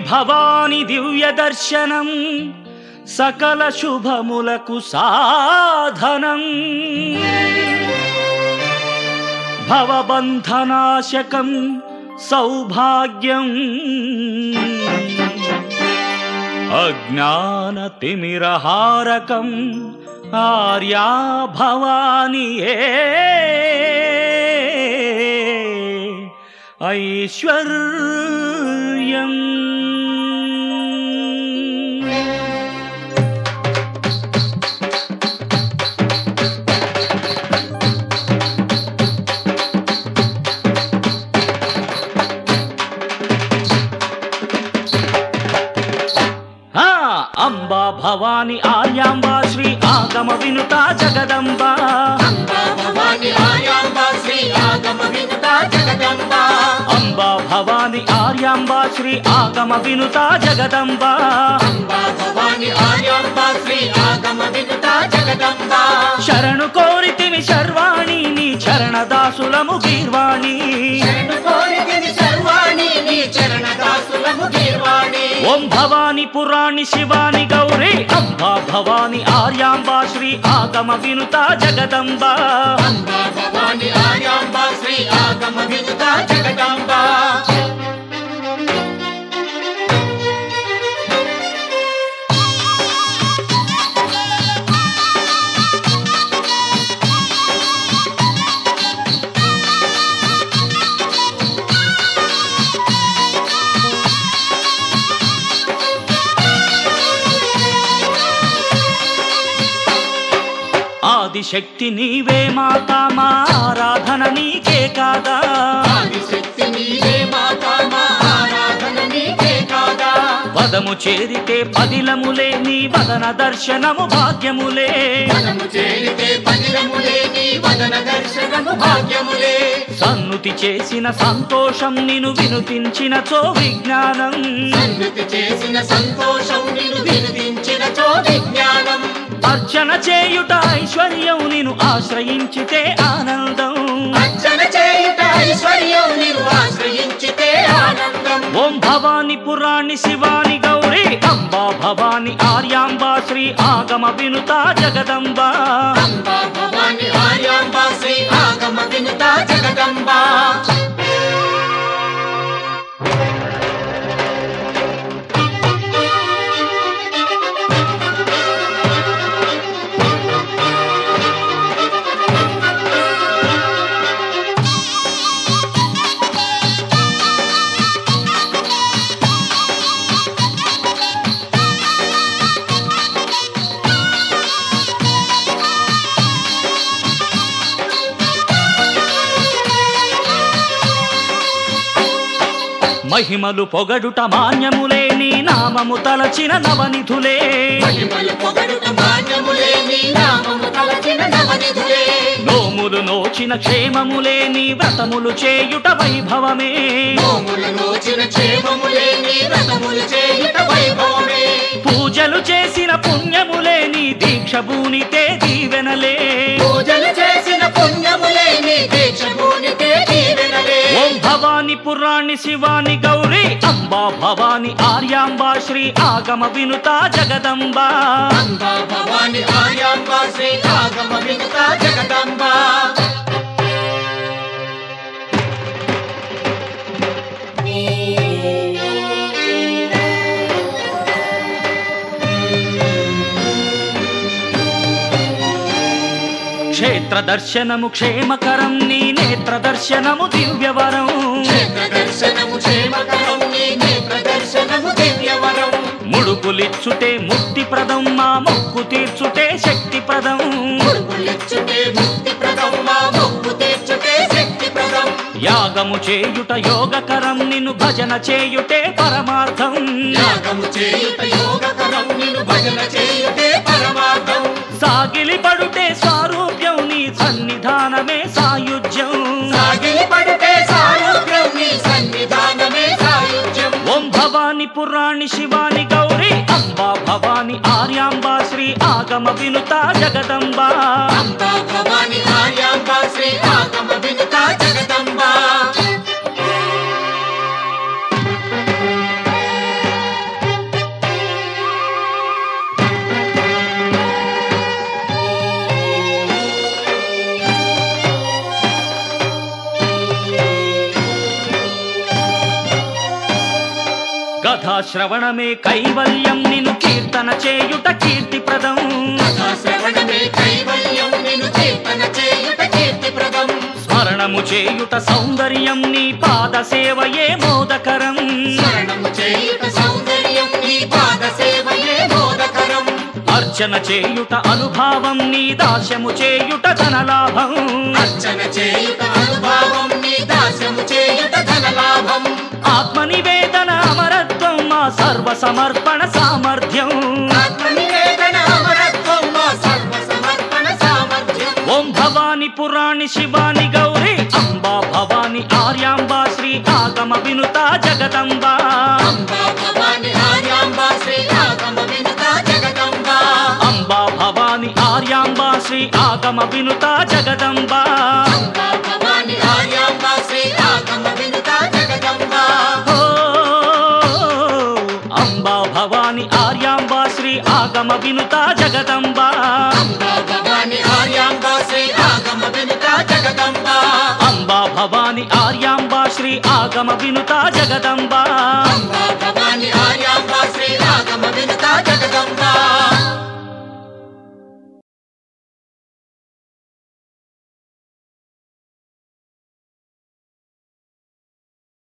భవాని దివ్య దర్శనం సకల శుభములకు సాధనం భవబంధనాశకం సౌభాగ్యం అజ్ఞానతిమిరహారకం ఆర్యా భవాని ఐశ్వర్యం ఆ, అంబా భవాని ఆర్యాంబా శ్రీ ఆగమ వినుత జగదంబ అంబా భవాని ఆయాంబా శ్రీ ఆగమ వినుత జగదంబ అంబా భవాని ఆర్యాంబా శ్రీ ఆగమ వినుత జగదంబ అంబా భవాని ఆయాంబా శ్రీ ఆగమ వినుత జగదంబ శరణు కోరితిమి శర్వాణి నీ చరణదాసులము గీర్వాణి శరణు కోరితిని సర్వాణి నీ చరణ దాసులము గీర్వాణి ఓం భవాని పురాణి శివాని గౌరీ అంబా భవాని ఆర్యాంబా శ్రీ ఆగమ వినుత జగదంబ అంబా భవాని ఆయాంబా శ్రీ ఆగమ వినుత జగదంబ ఆదిశక్తి నీవే మాతా మా ఆరాధన నీకే కాదా ఆదిశక్తి నీవే మాతా మా ఆరాధన నీకే కాదా పదము చేరితే పదిలములే నీ వదన దర్శనము భాగ్యములే మనము చేరితే పదిలములే నీ వదన దర్శనము భాగ్యములే సన్నుతి చేసిన సంతోషం నిను వినుతించిన చో విజ్ఞానం సన్నుతి చేసిన సంతోషం నిన్ను వినిపించిన చో విజ్ఞానం అర్చన చేయుట ఐశ్వర్యం నిను ఆశ్రయించితే ఆనందం అర్చన చేయుట ఐశ్వర్యం నిన్ను ఆశ్రయించితే ఆనందం ఓం భవాని పురాణి శివాని గౌరీ అంబా భవాని ఆర్యాంబా శ్రీ ఆగమ వినుత జగదంబ అంబా భవాని ఆయాంబ శ్రీ ఆగమ వినుత జగదంబ మహిమలు పొగడుట మాన్యములే నీ నామము తలచిన నవనిధులే మహిమలు పొగడుట మాన్యములే నీ నామము తలచిన నవనిధులే నోములు నోచిన క్షేమములే నీ వ్రతములు చేయుట వైభవమే నోములు నోచిన క్షేమములే నీ వ్రతములు చేయుట వైభవమే పూజలు చేసిన పుణ్యములే నీ దీక్ష భూనితే దీవెనలే పూజలు చేసిన పుణ్యములే నీ దీక్ష భూనితే దీవెనలే ఓం భవాని పురాణి శివాని గౌరీ అంబా భవాని ఆర్యాంబా శ్రీ ఆగమ వినుత జగదంబ అంబా భవాని ఆయాంబ శ్రీ ఆగమ వినుత జగదంబ క్షేత్ర దర్శనము క్షేమకరం నీ నేత్ర దర్శనము దివ్యవరం క్షేత్ర దర్శనము క్షేమకరం నీ నేత్ర దర్శనము దివ్యవరం ముడుపులిచ్చుటే ముక్తిప్రదం మా మొక్కు తీర్చుటే శక్తిప్రదం ముడుపులిచ్చుటే ముక్తిప్రదం మా మొక్కు తీర్చుటే శక్తిప్రదం యాగము చేయుట యోగకరం నిన్ను భజన చేయుటే పరమార్థం యాగము చేయుట యోగకరం నిన్ను భజన చేయుటే పరమార్థం సాగిలి పడుటే స్వారూప్యం నీ సన్నిధానమే సాయుజ్యం సాగిలి పడితే సాయుధ్యం నీ సన్నిధానమే సాయుధ్యం ఓం భవాని పురాణి శివాని గౌరీ అంబా భవాని ఆర్యాంబా శ్రీ ఆగమ వినుత జగదంబ అంబా భవాని ఆర్యాంబ శ్రీ ఆగమ వినుత జగదంబ శ్రవణమే కైవల్యం నిన్ను కీర్తన చేయుట కీర్తిప్రదం కథా శ్రవణమే కైవల్యం నిన్ను కీర్తన చేయుట కీర్తిప్రదం స్మరణము చేయుట సౌందర్యం నీ పాద సేవయే మోదకరం స్మరణము చేయుట సౌందర్యం నీ పాద సేవయే బోధకరం అర్చన చేయుట అనుభావం నీ దాస్యము చేయుట ధనలాభం అర్చన చేయుట అనుభావం నీ దాస్యము చేయుట ధనలాభం ఆత్మ నివేదన అమరత్వం మా సర్వ సమర్పణ సామర్థ్యం ఆత్మనివేదన అమరత్వం మా సర్వ సమర్పణ సామర్థ్యం ఓం భవాని పురాణి శివాని గౌరీ అంబా భవాని ఆర్యాంబా శ్రీ ఆగమ వినుత జగదంబా అంబా భవాని ఆర్యాంబా శ్రీ ఆగమ వినుత జగదంబా అంబా భవాని ఆర్యాంబా శ్రీ ఆగమ వినుత జగదంబా అంబా భవాని ఆర్యాంబా శ్రీ ఆగమ వినుత జగదంబా ఓ, అంబా భవాని ఆర్యాంబా శ్రీ ఆగమ వినుత జగదంబా అంబా భవాని ఆర్యాంబా శ్రీ ఆగమ వినుత జగదంబా అంబా భవాని ఆర్యాంబా శ్రీ ఆగమ వినుత జగదంబా